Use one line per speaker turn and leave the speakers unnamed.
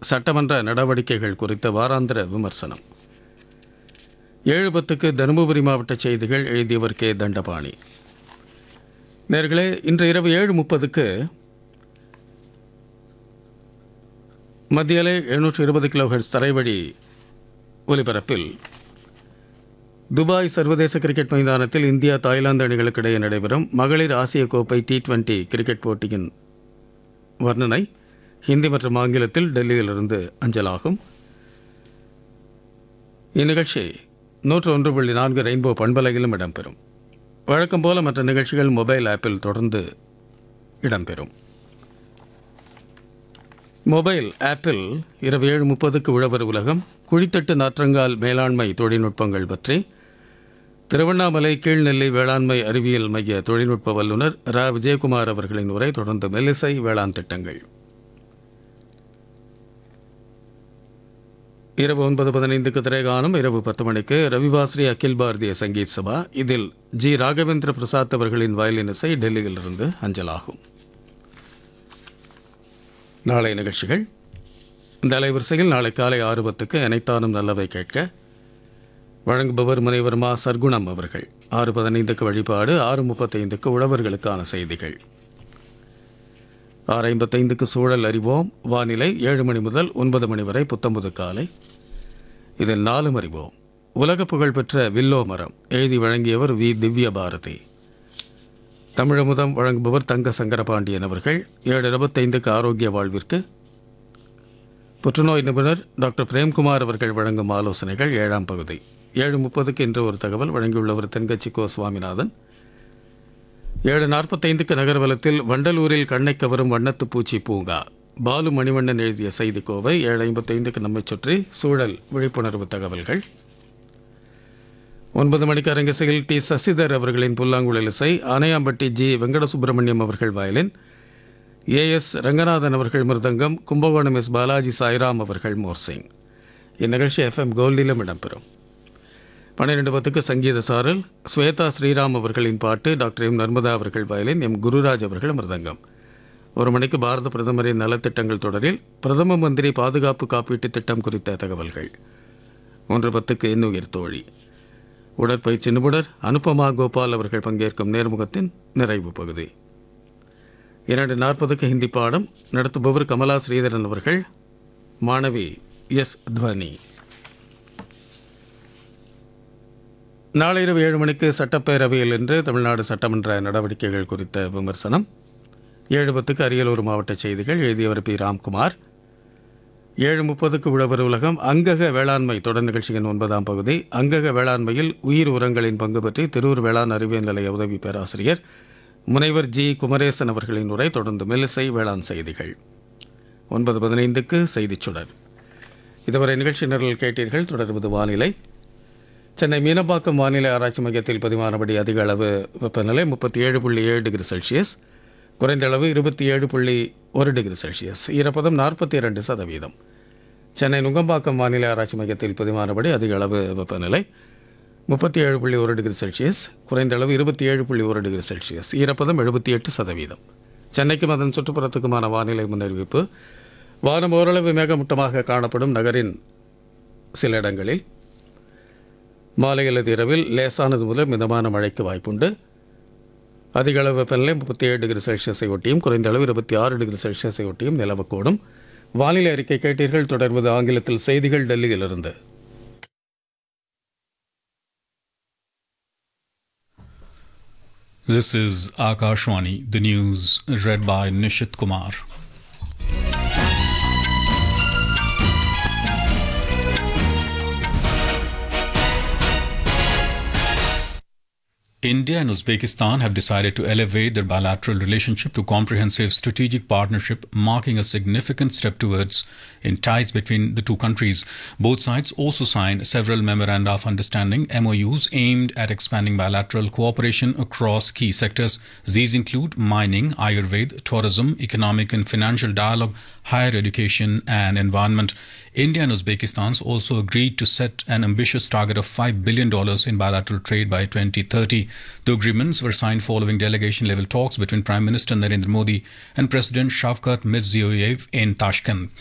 சட்டமன்ற நடவடிக்கைகள் குறித்த வாராந்திர விமர்சனம் ஏழு பத்துக்கு தருமபுரி மாவட்ட செய்திகள் எழுதியவர் கே தண்டபாணி நேர்களே இன்று இரவு ஏழு முப்பதுக்கு மத்தியிலே எழுநூற்று இருபது கிலோஹெர்ட்ஸ் தரைவழி ஒலிபரப்பில் துபாய் சர்வதேச கிரிக்கெட் மைதானத்தில் இந்தியா தாய்லாந்து அணிகளுக்கு இடையே நடைபெறும் மகளிர் ஆசிய கோப்பை டி டுவெண்டி கிரிக்கெட் போட்டியின் வர்ணனை ஹிந்தி மற்றும் ஆங்கிலத்தில் டெல்லியிலிருந்து அஞ்சலாகும் இந்நிகழ்ச்சி நூற்று ஒன்று புள்ளி நான்கு ரெயின்போ பண்பலையிலும் இடம்பெறும் வழக்கம் போல மற்ற நிகழ்ச்சிகள் மொபைல் ஆப்பில் தொடர்ந்து இடம்பெறும் மொபைல் ஆப்பில் இரவு ஏழு முப்பதுக்கு உழவர் உலகம் குழித்தட்டு நாற்றங்கால் மேலாண்மை தொழில்நுட்பங்கள் பற்றி திருவண்ணாமலை கீழ்நெல்லி வேளாண்மை அறிவியல் மைய தொழில்நுட்ப வல்லுநர் ரா விஜயகுமார் அவர்களின் உரை தொடர்ந்து மெல்லிசை வேளாண் திட்டங்கள் இரவு ஒன்பது பதினைந்துக்கு திரைகானம் இரவு பத்து மணிக்கு ரவிவாஸ்ரீ அகில் பாரதிய சங்கீத் சபா இதில் ஜி ராகவேந்திர பிரசாத் அவர்களின் வயலின் இசை டெல்லியிலிருந்து அஞ்சலாகும் நாளை நிகழ்ச்சிகள் இந்த அலைவரிசையில் நாளை காலை ஆறு பத்துக்கு அனைத்தானும் நல்லவை கேட்க வழங்குபவர் முனைவர் மா சர்க்குணம் அவர்கள் ஆறு பதினைந்துக்கு வழிபாடு ஆறு முப்பத்தைந்துக்கு உழவர்களுக்கான செய்திகள் ஆறு ஐம்பத்தைந்துக்கு சூழல் அறிவோம் வானிலை ஏழு மணி முதல் ஒன்பது மணி வரை புத்தம்புது காலை இதில் நாலும் அறிவோம் உலக புகழ்பெற்ற வில்லோ மரம் எழுதி வழங்கியவர் வி திவ்ய பாரதி தமிழமுதம் வழங்குபவர் தங்க சங்கரபாண்டியன் அவர்கள் ஏழு இருபத்தைந்துக்கு ஆரோக்கிய வாழ்விற்கு புற்றுநோய் நிபுணர் டாக்டர் பிரேம்குமார் அவர்கள் வழங்கும் ஆலோசனைகள் ஏழாம் பகுதி ஏழு முப்பதுக்கு இன்று ஒரு தகவல் வழங்கியுள்ளவர் தென்கட்சி கோ சுவாமிநாதன் ஏழு நாற்பத்தைந்துக்கு நகர்வலத்தில் வண்டலூரில் கண்ணை கவரும் வண்ணத்து பூச்சி பூங்கா பாலு மணிவண்ணன் எழுதிய செய்திக்கோவை ஏழு ஐம்பத்தைந்துக்கு நம்மை சுற்றி சூழல் விழிப்புணர்வு தகவல்கள் ஒன்பது மணிக்கு அரங்கிசையில் டி சசிதர் அவர்களின் புல்லாங்குழல் இசை ஆனையாம்பட்டி ஜி வெங்கடசுப்பிரமணியம் அவர்கள் வயலின் ஏஎஸ் ரங்கநாதன் அவர்கள் மிருதங்கம் கும்பகோணம் எஸ் பாலாஜி சாய்ராம் அவர்கள் மோர்சிங் இந்நிகழ்ச்சி எஃப்எம் கோல்டிலும் இடம்பெறும் பன்னிரெண்டு பத்துக்கு சங்கீத சாரல் ஸ்வேதா ஸ்ரீராம் அவர்களின் பாட்டு டாக்டர் எம் நர்மதா அவர்கள் வயலின் எம் குருராஜ் அவர்கள் மிருதங்கம் ஒரு மணிக்கு பாரத பிரதமரின் நலத்திட்டங்கள் தொடரில் பிரதம மந்திரி பாதுகாப்பு காப்பீட்டு திட்டம் குறித்த தகவல்கள் ஒன்று பத்துக்கு இன்னுயிர் தோழி உடற்பயிற்சி நிபுணர் அனுபமா கோபால் அவர்கள் பங்கேற்கும் நேர்முகத்தின் நிறைவு பகுதி இரண்டு நாற்பதுக்கு ஹிந்தி பாடம் நடத்துபவர் கமலா ஸ்ரீதரன் அவர்கள் மாணவி எஸ் துவனி நாளை இரவு ஏழு மணிக்கு சட்டப்பேரவையில் இன்று தமிழ்நாடு சட்டமன்ற நடவடிக்கைகள் குறித்த விமர்சனம் ஏழு பத்துக்கு அரியலூர் மாவட்ட செய்திகள் எழுதியவர் பி ராம்குமார் ஏழு முப்பதுக்கு உழவர் உலகம் அங்கக வேளாண்மை தொடர் நிகழ்ச்சியின் ஒன்பதாம் பகுதி அங்கக வேளாண்மையில் உயிர் உரங்களின் பங்கு பற்றி திருவூர் வேளாண் அறிவியல் நிலைய உதவி பேராசிரியர் முனைவர் ஜி குமரேசன் அவர்களின் உரை தொடர்ந்து மெல்லிசை வேளாண் செய்திகள் ஒன்பது பதினைந்துக்கு செய்திச் சுடர் இதுவரை நிகழ்ச்சி நிரல் கேட்டீர்கள் தொடர்வது வானிலை சென்னை மீனம்பாக்கம் வானிலை ஆராய்ச்சி மையத்தில் பதிவானபடி அதிக அளவு வெப்பநிலை முப்பத்தி ஏழு புள்ளி ஏழு டிகிரி செல்சியஸ் குறைந்த அளவு இருபத்தி ஏழு புள்ளி ஒரு டிகிரி செல்சியஸ் ஈரப்பதம் நாற்பத்தி இரண்டு சதவீதம் சென்னை நுங்கம்பாக்கம் வானிலை ஆராய்ச்சி மையத்தில் பதிவானபடி அதிக அளவு வெப்பநிலை முப்பத்தி ஏழு புள்ளி ஒரு டிகிரி செல்சியஸ் குறைந்த அளவு இருபத்தி ஏழு புள்ளி ஒரு டிகிரி செல்சியஸ் ஈரப்பதம் எழுபத்தி எட்டு சதவீதம் சென்னைக்கும் அதன் சுற்றுப்புறத்துக்குமான வானிலை முன்னறிவிப்பு வானம் ஓரளவு மேகமூட்டமாக காணப்படும் நகரின் சில இடங்களில் மாலை அல்லது இரவில் லேசானது முதல் மிதமான மழைக்கு வாய்ப்புண்டு அதிக அளவு வெப்பநிலை முப்பத்தி ஏழு டிகிரி செல்சியஸை ஒட்டியும் குறைந்த அளவு இருபத்தி ஆறு டிகிரி செல்சியஸை ஒட்டியும் நிலவக்கூடும் வானிலை அறிக்கை கேட்டீர்கள் தொடர்வது ஆங்கிலத்தில் செய்திகள் டெல்லியிலிருந்து
This is Akashwani, the news read by Nishit Kumar. India and Uzbekistan have decided to elevate their bilateral relationship to comprehensive strategic partnership, marking a significant step towards in ties between the two countries. Both sides also signed several memoranda of understanding MOUs aimed at expanding bilateral cooperation across key sectors. These include mining, Ayurveda, tourism, economic and financial dialogue, higher education, and environment. India and Uzbekistan also agreed to set an ambitious target of $5 billion in bilateral trade by 2030. The agreements were signed following delegation level talks between Prime Minister Narendra Modi and President Shavkat Mirziyoyev in Tashkent.